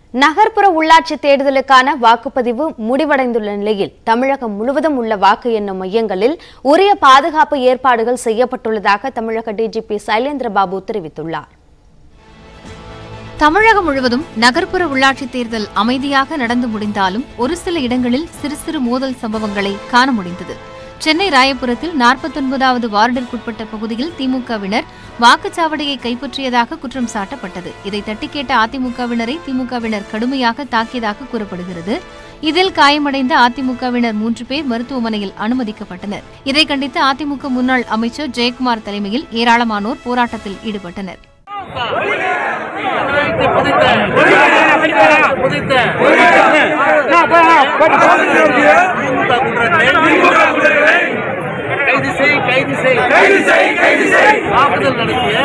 நகர்ப்புற உள்ளாட்சி தேர்தலுக்கான வாக்குப்பதிவு முடிவடைந்துள்ள நிலையில் தமிழகம் முழுவதும் உள்ள வாக்கு எண்ணும் மையங்களில் உரிய பாதுகாப்பு ஏற்பாடுகள் செய்யப்பட்டுள்ளதாக தமிழக டிஜிபி சைலேந்திர பாபு தெரிவித்துள்ளார் தமிழகம் முழுவதும் நகர்ப்புற உள்ளாட்சித் தேர்தல் அமைதியாக நடந்து முடிந்தாலும் ஒரு சில இடங்களில் சிறு சிறு மோதல் சம்பவங்களை காண முடிந்தது சென்னை ராயபுரத்தில் நாற்பத்தொன்பதாவது வார்டிற்குட்பட்ட பகுதியில் திமுகவினர் வாக்குச்சாவடியை கைப்பற்றியதாக குற்றம் சாட்டப்பட்டது இதை தட்டி கேட்ட அதிமுகவினரை திமுகவினர் கடுமையாக தாக்கியதாக கூறப்படுகிறது இதில் காயமடைந்த அதிமுகவினர் மூன்று பேர் மருத்துவமனையில் அனுமதிக்கப்பட்டனர் இதை கண்டித்து அதிமுக முன்னாள் அமைச்சர் ஜெயக்குமார் தலைமையில் ஏராளமானோர் போராட்டத்தில் ஈடுபட்டனர் கைது செய் கைது செய் கைது செய் கைது செய் தாக்குதல் நடத்திய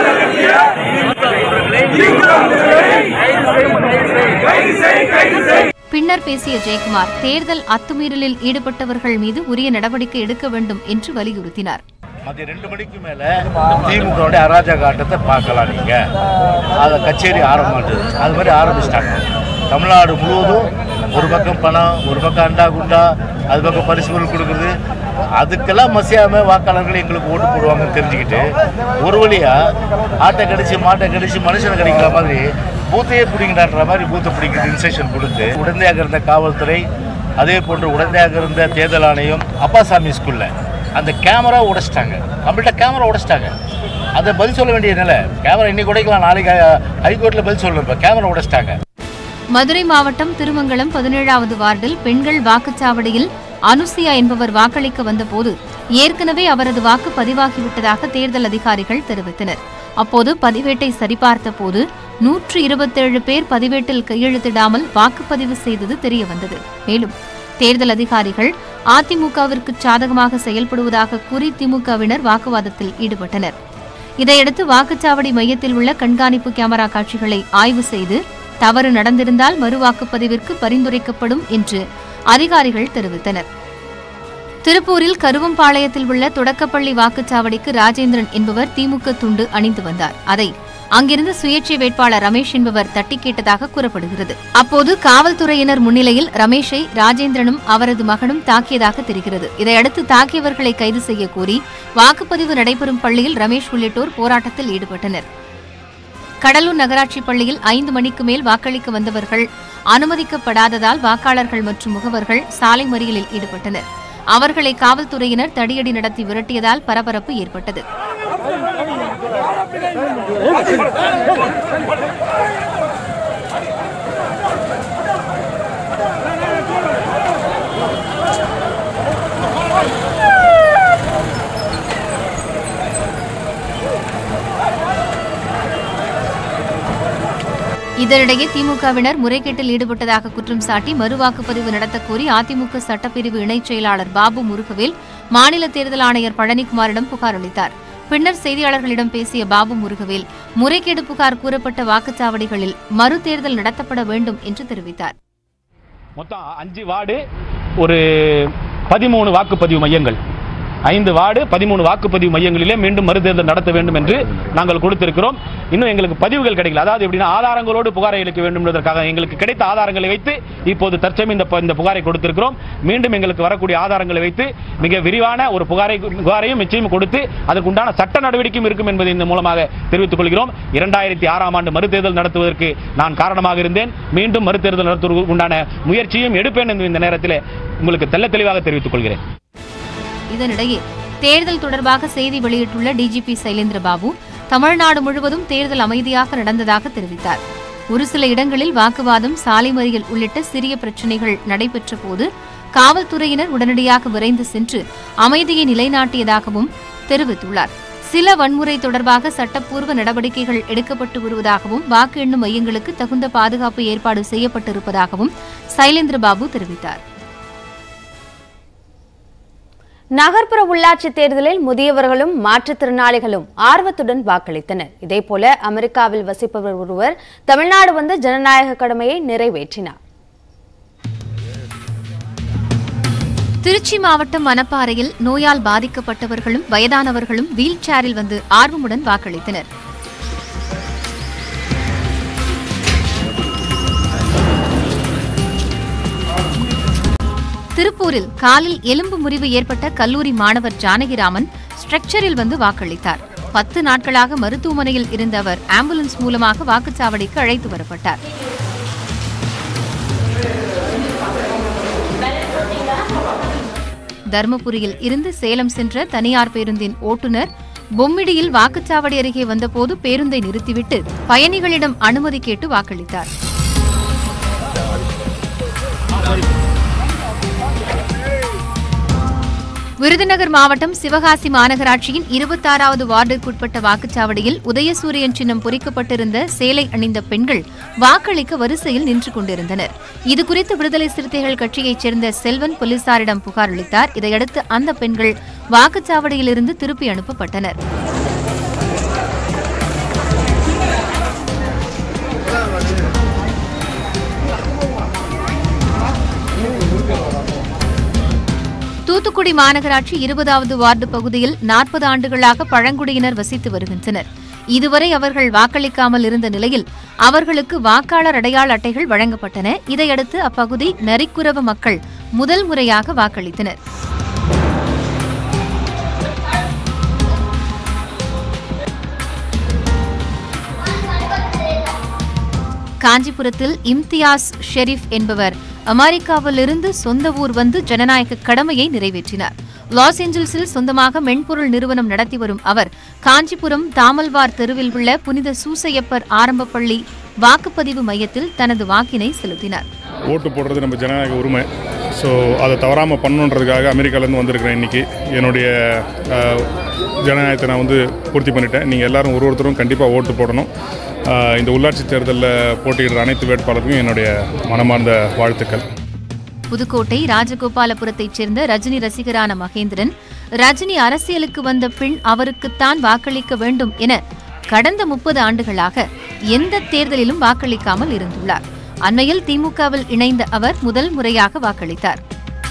கைது செய் கைது செய் பின்னர் பேசிய ஜெயக்குமார் தேர்தல் அத்துமீறலில் ஈடுபட்டவர்கள் மீது உரிய நடவடிக்கை எடுக்க வேண்டும் என்று வலியுறுத்தினார் மதியம் ரெண்டு மணிக்கு மேலே திமுகவுடைய அராஜக ஆட்டத்தை பார்க்கலாம் நீங்கள் அதை கச்சேரி ஆரம்பமாட்டுது அது மாதிரி ஆரம்பிச்சிட்டாங்க தமிழ்நாடு முழுவதும் ஒரு பக்கம் பணம் ஒரு பக்கம் அண்டா குண்டா அது பக்கம் பரிசு பொருள் கொடுக்குறது அதுக்கெல்லாம் மசியாமல் வாக்காளர்கள் எங்களுக்கு ஓட்டு போடுவாங்கன்னு தெரிஞ்சுக்கிட்டு ஒரு வழியாக ஆட்டை கடிச்சு மாட்டை கடிச்சு மனுஷனை கடிக்கிற மாதிரி பூத்தையே பிடிங்கிட்டான்ற மாதிரி பூத்தை பிடிக்கிறது இன்ஸ்ட்ரக்ஷன் கொடுத்து உடந்தையாக இருந்த காவல்துறை அதே போன்று உடந்தையாக இருந்த தேர்தல் ஆணையம் அப்பாசாமி ஸ்கூலில் அந்த கேமரா உடைச்சிட்டாங்க கம்ப்ளீட்டாக கேமரா உடைச்சிட்டாங்க அதை பதில் சொல்ல வேண்டிய நிலை கேமரா இன்னைக்கு உடைக்கலாம் நாளைக்கு ஹைகோர்ட்டில் பதில் சொல்லணும் இப்போ கேமரா உடைச்சிட்டாங்க மதுரை மாவட்டம் திருமங்கலம் பதினேழாவது வார்டில் பெண்கள் வாக்குச்சாவடியில் அனுசியா என்பவர் வாக்களிக்க வந்தபோது ஏற்கனவே அவரது வாக்கு பதிவாகிவிட்டதாக தேர்தல் அதிகாரிகள் தெரிவித்தனர் அப்போது பதிவேட்டை சரிபார்த்த போது நூற்று இருபத்தேழு பேர் பதிவேட்டில் கையெழுத்திடாமல் வாக்குப்பதிவு செய்தது தெரியவந்தது மேலும் தேர்தல் அதிகாரிகள் அதிமுகவிற்கு சாதகமாக செயல்படுவதாக கூறி திமுகவினர் வாக்குவாதத்தில் ஈடுபட்டனர் இதையடுத்து வாக்குச்சாவடி மையத்தில் உள்ள கண்காணிப்பு கேமரா காட்சிகளை ஆய்வு செய்து தவறு நடந்திருந்தால் மறு வாக்குப்பதிவிற்கு பரிந்துரைக்கப்படும் என்று அதிகாரிகள் தெரிவித்தனர் திருப்பூரில் கருவம்பாளையத்தில் உள்ள தொடக்கப்பள்ளி வாக்குச்சாவடிக்கு ராஜேந்திரன் என்பவர் திமுக துண்டு அணிந்து வந்தார் அதை அங்கிருந்த சுயேட்சை வேட்பாளர் ரமேஷ் என்பவர் தட்டி கேட்டதாக கூறப்படுகிறது அப்போது காவல்துறையினர் முன்னிலையில் ரமேஷை ராஜேந்திரனும் அவரது மகனும் தாக்கியதாக தெரிகிறது இதையடுத்து தாக்கியவர்களை கைது செய்ய கோரி வாக்குப்பதிவு நடைபெறும் பள்ளியில் ரமேஷ் உள்ளிட்டோர் போராட்டத்தில் ஈடுபட்டனர் கடலூர் நகராட்சி பள்ளியில் ஐந்து மணிக்கு மேல் வாக்களிக்க வந்தவர்கள் அனுமதிக்கப்படாததால் வாக்காளர்கள் மற்றும் முகவர்கள் சாலை மறியலில் ஈடுபட்டனர் அவர்களை காவல்துறையினர் தடியடி நடத்தி விரட்டியதால் பரபரப்பு ஏற்பட்டது இதனிடையே திமுகவினர் முறைகேட்டில் ஈடுபட்டதாக குற்றம் சாட்டி மறுவாக்குப்பதிவு நடத்தக் கோரி அதிமுக சட்டப்பிரிவு இணைச் செயலாளர் பாபு முருகவேல் மாநில தேர்தல் ஆணையர் பழனிக்குமாரிடம் புகார் அளித்தார் பின்னர் செய்தியாளர்களிடம் பேசிய பாபு முருகவேல் முறைகேடு புகார் கூறப்பட்ட வாக்குச்சாவடிகளில் மறு தேர்தல் நடத்தப்பட வேண்டும் என்று தெரிவித்தார் மொத்தம் அஞ்சு வார்டு ஒரு பதிமூணு வாக்குப்பதிவு மையங்கள் ஐந்து வார்டு பதிமூணு வாக்குப்பதிவு மையங்களிலே மீண்டும் மறுதேர்தல் நடத்த வேண்டும் என்று நாங்கள் கொடுத்திருக்கிறோம் இன்னும் எங்களுக்கு பதிவுகள் கிடைக்கல அதாவது எப்படின்னா ஆதாரங்களோடு புகாரை அளிக்க வேண்டும் என்பதற்காக எங்களுக்கு கிடைத்த ஆதாரங்களை வைத்து இப்போது தற்சமயம் இந்த ப- இந்த புகாரை கொடுத்திருக்கிறோம் மீண்டும் எங்களுக்கு வரக்கூடிய ஆதாரங்களை வைத்து மிக விரிவான ஒரு புகாரை புகாரையும் நிச்சயம் கொடுத்து அதற்கு உண்டான சட்ட நடவடிக்கையும் இருக்கும் என்பதை இந்த மூலமாக தெரிவித்துக் கொள்கிறோம் இரண்டாயிரத்தி ஆறாம் ஆண்டு மறுதேர்தல் நடத்துவதற்கு நான் காரணமாக இருந்தேன் மீண்டும் மறுதேர்தல் நடத்துவதற்கு உண்டான முயற்சியும் எடுப்பேன் என்று இந்த நேரத்தில் உங்களுக்கு தெள்ள தெளிவாக தெரிவித்துக் கொள்கிறேன் இதனிடையே தேர்தல் தொடர்பாக செய்தி வெளியிட்டுள்ள டிஜிபி சைலேந்திர பாபு தமிழ்நாடு முழுவதும் தேர்தல் அமைதியாக நடந்ததாக தெரிவித்தார் ஒரு சில இடங்களில் வாக்குவாதம் சாலை மறியல் உள்ளிட்ட சிறிய பிரச்சினைகள் நடைபெற்ற போது காவல்துறையினர் உடனடியாக விரைந்து சென்று அமைதியை நிலைநாட்டியதாகவும் தெரிவித்துள்ளார் சில வன்முறை தொடர்பாக சட்டப்பூர்வ நடவடிக்கைகள் எடுக்கப்பட்டு வருவதாகவும் வாக்கு எண்ணும் மையங்களுக்கு தகுந்த பாதுகாப்பு ஏற்பாடு செய்யப்பட்டிருப்பதாகவும் சைலேந்திர பாபு தெரிவித்தார் நகர்ப்புற உள்ளாட்சி தேர்தலில் முதியவர்களும் மாற்றுத்திறனாளிகளும் ஆர்வத்துடன் வாக்களித்தனர் இதேபோல அமெரிக்காவில் வசிப்பவர் ஒருவர் தமிழ்நாடு வந்து ஜனநாயக கடமையை நிறைவேற்றினார் திருச்சி மாவட்டம் மணப்பாறையில் நோயால் பாதிக்கப்பட்டவர்களும் வயதானவர்களும் வீல் சேரில் வந்து ஆர்வமுடன் வாக்களித்தனர் திருப்பூரில் காலில் எலும்பு முறிவு ஏற்பட்ட கல்லூரி மாணவர் ஜானகிராமன் ஸ்ட்ரக்சரில் வந்து வாக்களித்தார் பத்து நாட்களாக மருத்துவமனையில் இருந்த அவர் ஆம்புலன்ஸ் மூலமாக வாக்குச்சாவடிக்கு அழைத்து வரப்பட்டார் தருமபுரியில் இருந்து சேலம் சென்ற தனியார் பேருந்தின் ஓட்டுநர் பொம்மிடியில் வாக்குச்சாவடி அருகே வந்தபோது பேருந்தை நிறுத்திவிட்டு பயணிகளிடம் அனுமதி கேட்டு வாக்களித்தார் விருதுநகர் மாவட்டம் சிவகாசி மாநகராட்சியின் இருபத்தாறாவது வார்டிற்குட்பட்ட வாக்குச்சாவடியில் உதயசூரியன் சின்னம் பொறிக்கப்பட்டிருந்த சேலை அணிந்த பெண்கள் வாக்களிக்க வரிசையில் நின்று கொண்டிருந்தனர் இதுகுறித்து விடுதலை சிறுத்தைகள் கட்சியைச் சேர்ந்த செல்வன் போலீசாரிடம் புகார் அளித்தார் இதையடுத்து அந்த பெண்கள் வாக்குச்சாவடியிலிருந்து திருப்பி அனுப்பப்பட்டனர் தூத்துக்குடி மாநகராட்சி இருபதாவது வார்டு பகுதியில் நாற்பது ஆண்டுகளாக பழங்குடியினர் வசித்து வருகின்றனர் இதுவரை அவர்கள் வாக்களிக்காமல் இருந்த நிலையில் அவர்களுக்கு வாக்காளர் அடையாள அட்டைகள் வழங்கப்பட்டன இதையடுத்து அப்பகுதி நரிக்குறவ மக்கள் முதல் முறையாக வாக்களித்தனர் காஞ்சிபுரத்தில் இம்தியாஸ் ஷெரீப் என்பவர் அமெரிக்காவிலிருந்து சொந்த ஊர் வந்து ஜனநாயக கடமையை நிறைவேற்றினார் லாஸ் ஏஞ்சல்ஸில் சொந்தமாக மென்பொருள் நிறுவனம் நடத்தி வரும் அவர் காஞ்சிபுரம் தாமல்வார் தெருவில் உள்ள புனித சூசையப்பர் ஆரம்ப பள்ளி வாக்குப்பதிவு மையத்தில் தனது வாக்கினை செலுத்தினார் ஓட்டு போடுறது நம்ம ஜனநாயக உரிமை ஸோ அதை தவறாமல் பண்ணணுன்றதுக்காக அமெரிக்காலேருந்து வந்திருக்கிறேன் இன்றைக்கி என்னுடைய அஹ், ஜனநாயகத்தை நான் வந்து பூர்த்தி பண்ணிட்டேன் நீங்கள் எல்லாரும் ஒரு ஒருத்தரும் கண்டிப்பாக ஓட்டு போடணும் அஹ், இந்த உள்ளாட்சி தேர்தலில் போட்டியிடுற அனைத்து வேட்பாளருக்கும் என்னுடைய மனமார்ந்த வாழ்த்துக்கள் புதுக்கோட்டை ராஜகோபாலபுரத்தைச் சேர்ந்த ரஜினி ரசிகரான மகேந்திரன் ரஜினி அரசியலுக்கு வந்த பின் அவருக்குத்தான் வாக்களிக்க வேண்டும் என கடந்த முப்பது ஆண்டுகளாக எந்த தேர்தலிலும் வாக்களிக்காமல் இருந்துள்ளார் அண்மையில் திமுகவில் இணைந்த அவர் முதல் முறையாக வாக்களித்தார்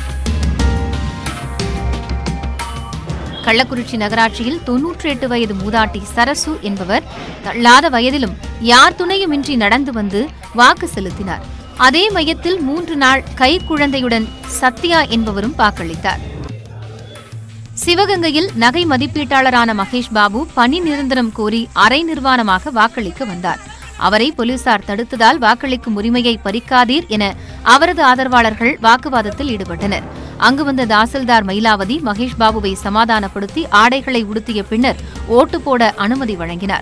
கள்ளக்குறிச்சி நகராட்சியில் தொன்னூற்றி எட்டு வயது மூதாட்டி சரசு என்பவர் தள்ளாத வயதிலும் யார் துணையுமின்றி நடந்து வந்து வாக்கு செலுத்தினார் அதே மையத்தில் மூன்று நாள் கைக்குழந்தையுடன் சத்யா என்பவரும் வாக்களித்தார் சிவகங்கையில் நகை மதிப்பீட்டாளரான மகேஷ் பாபு பணி நிரந்தரம் கோரி அரை நிர்வாணமாக வாக்களிக்க வந்தார் அவரை போலீசார் தடுத்ததால் வாக்களிக்கும் உரிமையை பறிக்காதீர் என அவரது ஆதரவாளர்கள் வாக்குவாதத்தில் ஈடுபட்டனர் அங்கு வந்த தாசில்தார் மயிலாவதி மகேஷ் பாபுவை சமாதானப்படுத்தி ஆடைகளை உடுத்திய பின்னர் ஓட்டு போட அனுமதி வழங்கினார்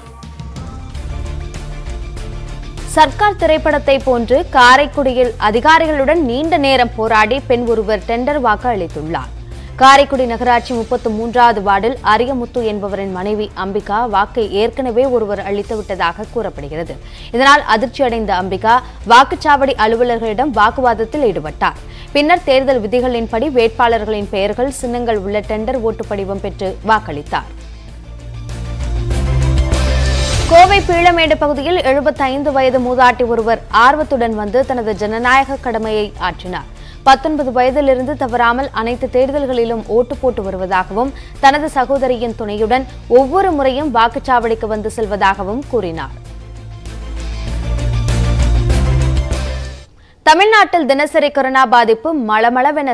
சர்க்கார் திரைப்படத்தை போன்று காரைக்குடியில் அதிகாரிகளுடன் நீண்ட நேரம் போராடி பெண் ஒருவர் டெண்டர் வாக்கு அளித்துள்ளார் காரைக்குடி நகராட்சி முப்பத்து மூன்றாவது வார்டில் அரியமுத்து என்பவரின் மனைவி அம்பிகா வாக்கை ஏற்கனவே ஒருவர் அளித்து விட்டதாக கூறப்படுகிறது இதனால் அதிர்ச்சியடைந்த அம்பிகா வாக்குச்சாவடி அலுவலர்களிடம் வாக்குவாதத்தில் ஈடுபட்டார் பின்னர் தேர்தல் விதிகளின்படி வேட்பாளர்களின் பெயர்கள் சின்னங்கள் உள்ள டெண்டர் ஓட்டு படிவம் பெற்று வாக்களித்தார் கோவை பீளமேடு பகுதியில் 75 வயது மூதாட்டி ஒருவர் ஆர்வத்துடன் வந்து தனது ஜனநாயக கடமையை ஆற்றினார் பத்தொன்பது வயதிலிருந்து தவறாமல் அனைத்து தேர்தல்களிலும் ஓட்டு போட்டு வருவதாகவும் தனது சகோதரியின் துணையுடன் ஒவ்வொரு முறையும் வாக்குச்சாவடிக்கு வந்து செல்வதாகவும் கூறினார் தமிழ்நாட்டில் தினசரி கொரோனா பாதிப்பு மளமளவென